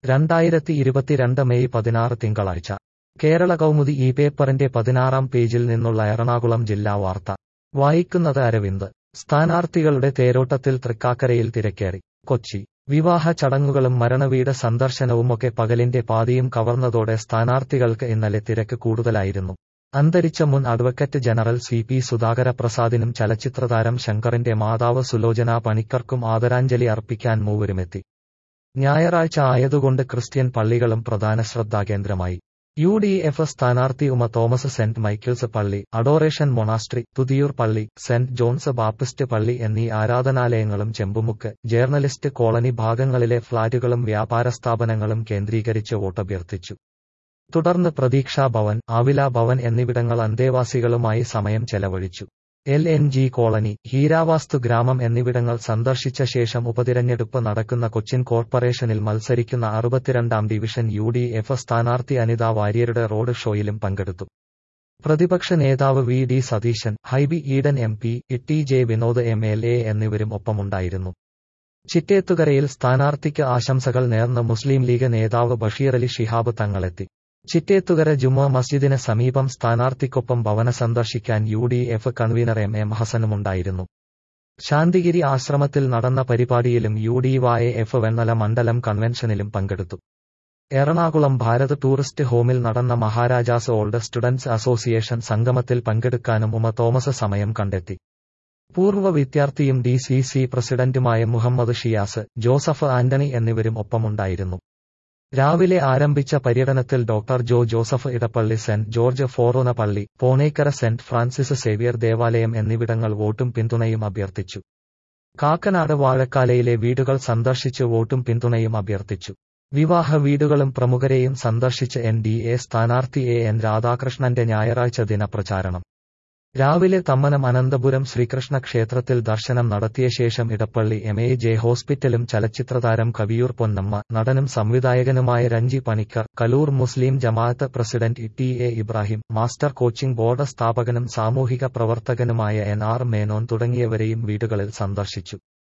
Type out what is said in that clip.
രണ്ടായിരത്തി ഇരുപത്തിരണ്ട് മെയ് പതിനാറ് തിങ്കളാഴ്ച കേരള കൗമുദി ഈ പേപ്പറിന്റെ പതിനാറാം പേജിൽ നിന്നുള്ള എറണാകുളം ജില്ലാ വാർത്ത വായിക്കുന്നത് അരവിന്ദ് സ്ഥാനാർത്ഥികളുടെ തേരോട്ടത്തിൽ തൃക്കാക്കരയിൽ തിരക്കേറി കൊച്ചി വിവാഹ ചടങ്ങുകളും മരണവീട് സന്ദർശനവുമൊക്കെ പകലിന്റെ പാതിയും കവർന്നതോടെ സ്ഥാനാർത്ഥികൾക്ക് ഇന്നലെ തിരക്ക് കൂടുതലായിരുന്നു അന്തരിച്ച മുൻ advocate general C P Sudhakara പ്രസാദിനും ചലച്ചിത്രതാരം ശങ്കറിന്റെ മാതാവ് സുലോചന പണിക്കർക്കും ആദരാഞ്ജലി അർപ്പിക്കാൻ മൂവരുമെത്തി ഞായറാഴ്ച ആയതുകൊണ്ട് ക്രിസ്ത്യൻ പള്ളികളും പ്രധാന ശ്രദ്ധാകേന്ദ്രമായി യു ഡി എഫ് സ്ഥാനാർത്ഥി ഉമ തോമസ് സെന്റ് മൈക്കിൾസ് പള്ളി അഡോറേഷൻ മൊണാസ്ട്രി തുതിയൂർ പള്ളി സെന്റ് ജോൺസ് ബാപ്റ്റിസ്റ്റ് പള്ളി എന്നീ ആരാധനാലയങ്ങളും ചെമ്പുമുക്ക് ജേർണലിസ്റ്റ് കോളനി ഭാഗങ്ങളിലെ ഫ്ളാറ്റുകളും വ്യാപാര സ്ഥാപനങ്ങളും കേന്ദ്രീകരിച്ച് വോട്ടഭ്യർത്ഥിച്ചു തുടർന്ന് പ്രതീക്ഷാ ഭവൻ ആവില ഭവൻ എന്നിവിടങ്ങൾ അന്തേവാസികളുമായി സമയം ചെലവഴിച്ചു L N G colony Heeravasthu ഗ്രാമം എന്നിവിടങ്ങൾ സന്ദർശിച്ച ശേഷം ഉപതിരഞ്ഞെടുപ്പ് നടക്കുന്ന കൊച്ചിൻ കോർപ്പറേഷനിൽ മത്സരിക്കുന്ന അറുപത്തിരണ്ടാം ഡിവിഷൻ യു ഡി എഫ് സ്ഥാനാർത്ഥി അനിത വാര്യരുടെ റോഡ് ഷോയിലും പങ്കെടുത്തു പ്രതിപക്ഷ നേതാവ് V D Satheesan Hibi Eden M P T J Vinod M L A എന്നിവരും ഒപ്പമുണ്ടായിരുന്നു ചിറ്റേത്തുകരയിൽ സ്ഥാനാർത്ഥിക്ക് ആശംസകൾ നേർന്ന് മുസ്ലിം ലീഗ് നേതാവ് ബഷീറലി ഷിഹാബ് തങ്ങളെത്തി ചിറ്റേത്തുകര ജുമാ മസ്ജിദിന് സമീപം സ്ഥാനാർത്ഥിക്കൊപ്പം ഭവന സന്ദർശിക്കാൻ U D F convener M M ഹസനുമുണ്ടായിരുന്നു ശാന്തിഗിരി ആശ്രമത്തിൽ നടന്ന പരിപാടിയിലും U D Y F Vennala മണ്ഡലം കൺവെൻഷനിലും പങ്കെടുത്തു എറണാകുളം ഭാരത് ടൂറിസ്റ്റ് ഹോമിൽ നടന്ന മഹാരാജാസ് ഓൾഡ് സ്റ്റുഡൻസ് അസോസിയേഷൻ സംഗമത്തിൽ പങ്കെടുക്കാനും ഉമ തോമസ് സമയം കണ്ടെത്തി പൂർവ്വ വിദ്യാർത്ഥിയും ഡി സി സി പ്രസിഡന്റുമായ മുഹമ്മദ് ഷിയാസ് ജോസഫ് ആന്റണി എന്നിവരും ഒപ്പമുണ്ടായിരുന്നു രാവിലെ ആരംഭിച്ച പര്യടനത്തിൽ doctor Jo Joseph Edappally saint George forane പള്ളി പോണേക്കര സെന്റ് ഫ്രാൻസിസ് സേവിയർ ദേവാലയം എന്നിവിടങ്ങൾ വോട്ടും പിന്തുണയും അഭ്യർത്ഥിച്ചു കാക്കനാട് വാഴക്കാലയിലെ വീടുകൾ സന്ദർശിച്ച് വോട്ടും പിന്തുണയും അഭ്യർത്ഥിച്ചു വിവാഹ വീടുകളും പ്രമുഖരെയും സന്ദർശിച്ച് എൻ ഡി എ സ്ഥാനാർത്ഥി എ എൻ രാധാകൃഷ്ണന്റെ ഞായറാഴ്ച ദിനപ്രചാരണം രാവിലെ തമ്മനം അനന്തപുരം ശ്രീകൃഷ്ണ ക്ഷേത്രത്തിൽ ദർശനം നടത്തിയ ശേഷം ഇടപ്പള്ളി എം എ ജെ ഹോസ്പിറ്റലും ചലച്ചിത്രതാരം കവിയൂർ പൊന്നമ്മ നടനും സംവിധായകനുമായ Renji Panicker Kaloor Muslim Jamaat president T A Ibrahim master coaching board സ്ഥാപകനും സാമൂഹിക പ്രവർത്തകനുമായ എൻ ആർ മേനോൻ തുടങ്ങിയവരെയും വീടുകളിൽ സന്ദർശിച്ചു